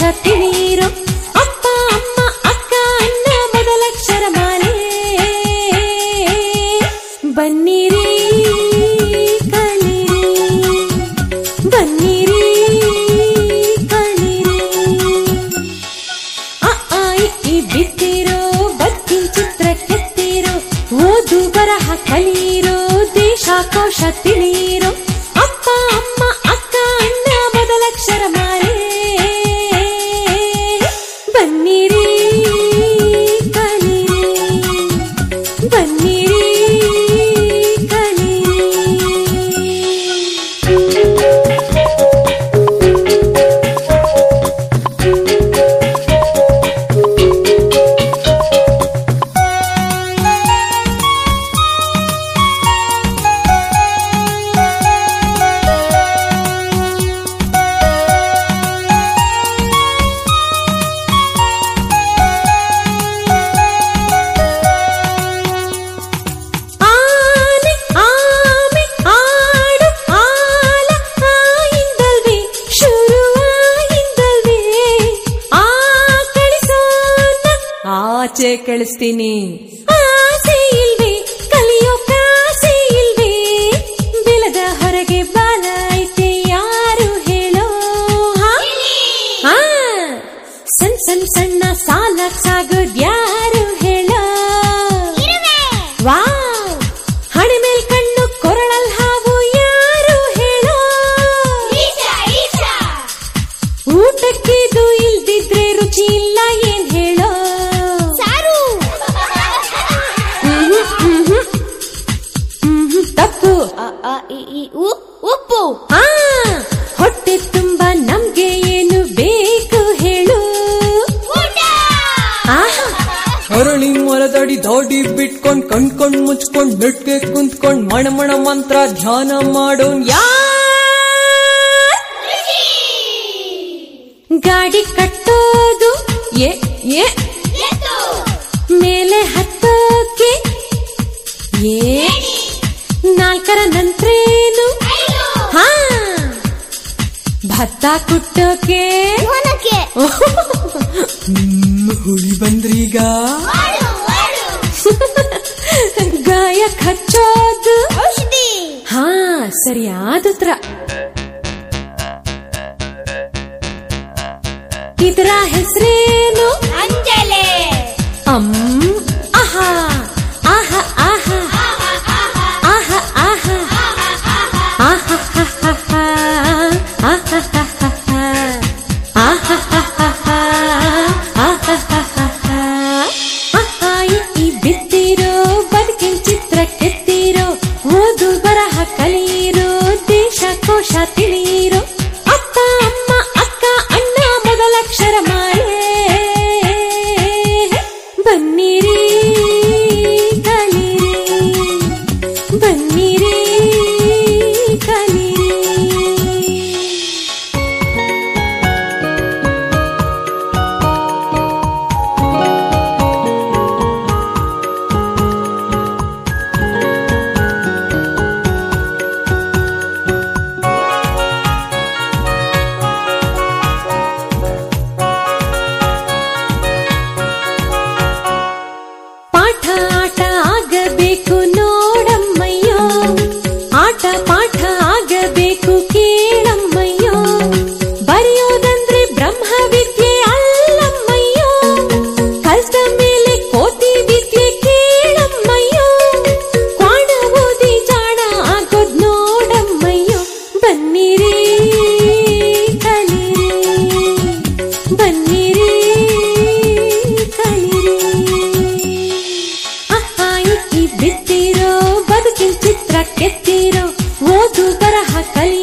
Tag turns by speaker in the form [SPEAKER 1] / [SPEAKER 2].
[SPEAKER 1] ತಿಳಿಯಿರೋ ಅಪ್ಪ ಅಮ್ಮ ಅಕ್ಕ ಅಣ್ಣ ಮೊದಲಕ್ಷರ ಮಾಲೆ ಬನ್ನಿರಿ ಕಲಿರಿ ಬನ್ನಿರಿ ಕಲಿರಿ ಅ, ಆ, ಇ, ಈ ಬಿತ್ತಿರೋ ಬತ್ತಿನ ಚಿತ್ರ ಕೆತ್ತಿರೋ ಓದು ಬರಹ ಕಲಿಯಿರೋ ದೇಶಕೋಶ ತಿಳಿಯಿರೋ ಅಪ್ಪ ಅಮ್ಮ ಅಕ್ಕ ಅಣ್ಣ ಮೊದಲಕ್ಷರ ಮಾಲೆ ಬನ್ನಿರಿ ಕಲಿರಿ ಬನ್ನಿರಿ ಕಲಿರಿ ಆನೆ ಆಮೆ ಆಡು ಆಲ ಆಯಿಂದಲ್ವೇ ಶುರುವಾಗಿಂದಲ್ವೇ ಆ ಕಳಿಸೋನ ಆಚೆ ಕಳಿಸ್ತೀನಿ ಆಸೆ ಇಲ್ವೇ ಕಲಿಯೋ ಕಾಸೆ ಇಲ್ವೇ ಬೆಲದ ಹೊರಗೆ ಬಾಲ ಐತೆ ಯಾರು ಹೇಳೋ ಹಾ? ಹಾ ಸಣ್ಣ ಸಣ್ಣ ಸಣ್ಣ ಸಾಲಕ್ ಸಾಗೋದ್ ಯಾರು ಹೇಳೋ ವಾವ್ ಹಣೆ ಮೇಲ್ ಕಣ್ಣು ಕೊರಳಲ್ ಹಾವು ಯಾರು ಹೇಳೋ ಊಟಕ್ಕಿದು ಇಲ್ದಿದ್ರೆ ರುಚಿ ಇಲ್ಲ ಏನ್ ಹೇಳೋ ಮ್ಹೂ, ಮ್ಹೂ. ಮ್ಹೂ, ತಪ್ಪು
[SPEAKER 2] ಉಪ್ಪು
[SPEAKER 1] ಆ ಹೊಟ್ಟೆ ತುಂಬಾ ನಮ್ಗೆ ಏನು ಬೇಕು ಹೇಳು ಆಹಾ
[SPEAKER 3] ಅರಳಿ ಮರದಡಿ ದಾಡಿ ಬಿಟ್ಕೊಂಡ್ ಕಣ್ಕೊಂಡ್ ಮುಚ್ಕೊಂಡ್ ನೆಟ್ಗೆ ಕುಂತ್ಕೊಂಡ್ ಮಣ ಮಣ ಮಂತ್ರ ಧ್ಯಾನ ಮಾಡೋನ್ ಯಾ
[SPEAKER 1] ಗಾಡಿ ಕಟ್ಟೋದು ಏ ಏ ಮೇಲೆ ಹತ್ತೋಕೆ ಏ ನಾಲ್ಕರ ನಂತ್ರೇನು ಹಾ ಭತ್ತ ಕುಟ್ಟೋಕೆ
[SPEAKER 3] ಹ್ಮ್, ಹುಳಿ ಬಂದ್ರೀಗ
[SPEAKER 1] ಗಾಯ ಹಚ್ಚೋದು
[SPEAKER 2] ಔಷಧಿ
[SPEAKER 1] ಹಾ ಸರಿಯಾದ ಉತ್ತರ ಇದರ ಹೆಸರೇನು
[SPEAKER 2] ಅಂಜಲೆ
[SPEAKER 1] ಅಮ್ ಆಹಾ ಆಹಾ ಆಹಾ ಆಹಾ ಆಹಾ ಆಹಾ ಈ ಬಿತ್ತಿರೋ ಬದುಕಿನ ಚಿತ್ರ ಕೆತ್ತಿರೋ ಓದು ಬರಹ ಕಲಿಯಿರೋ ದೇಶ ಕೋಶ ತಿಳಿಯಿರೋ ಅಪ್ಪ ಅಮ್ಮ ಅಕ್ಕ ಅಣ್ಣ ಮೊದಲಕ್ಷರ ಮಾಲೆ ಬನ್ನಿರಿ ಕಲಿರಿ ಬನ್ನಿರಿ ಕಲಿರಿ ಪಾಠ ಆಟ ಆಗಬೇಕು ನೋಡಮ್ಮಯ್ಯೋ ಆಟ ಪಾಠ ಆಗಬೇಕು ಕೇಳಮ್ಮಯ್ಯೋ ಬರೆಯೋದಂದ್ರೆ ಬ್ರಹ್ಮ ವಿದ್ಯೆ ಅಲ್ಲಮ್ಮಯ್ಯೋ ಕಲ್ತ ಮೇಲೆ ಕೋತಿ ವಿದ್ಯೆ ಕೇಳಮ್ಮಯ್ಯೋ ಕ್ವಾಣ ಓದಿ ಜಾಣ ಆಗೋದ್ ನೋಡಮ್ಮಯ್ಯೋ ಬನ್ನಿರಿ ಕಲಿರಿ ಬನ್ನಿರಿ ಕಲಿರಿ ಅಹಾ, ಇಕ್ಕಿ ಬಿತ್ತಿರೋ ಬದುಕಿನ ಚಿತ್ರ ಕೆತ್ತಿರೋ ಓದು ಬರಹ ಕಲಿ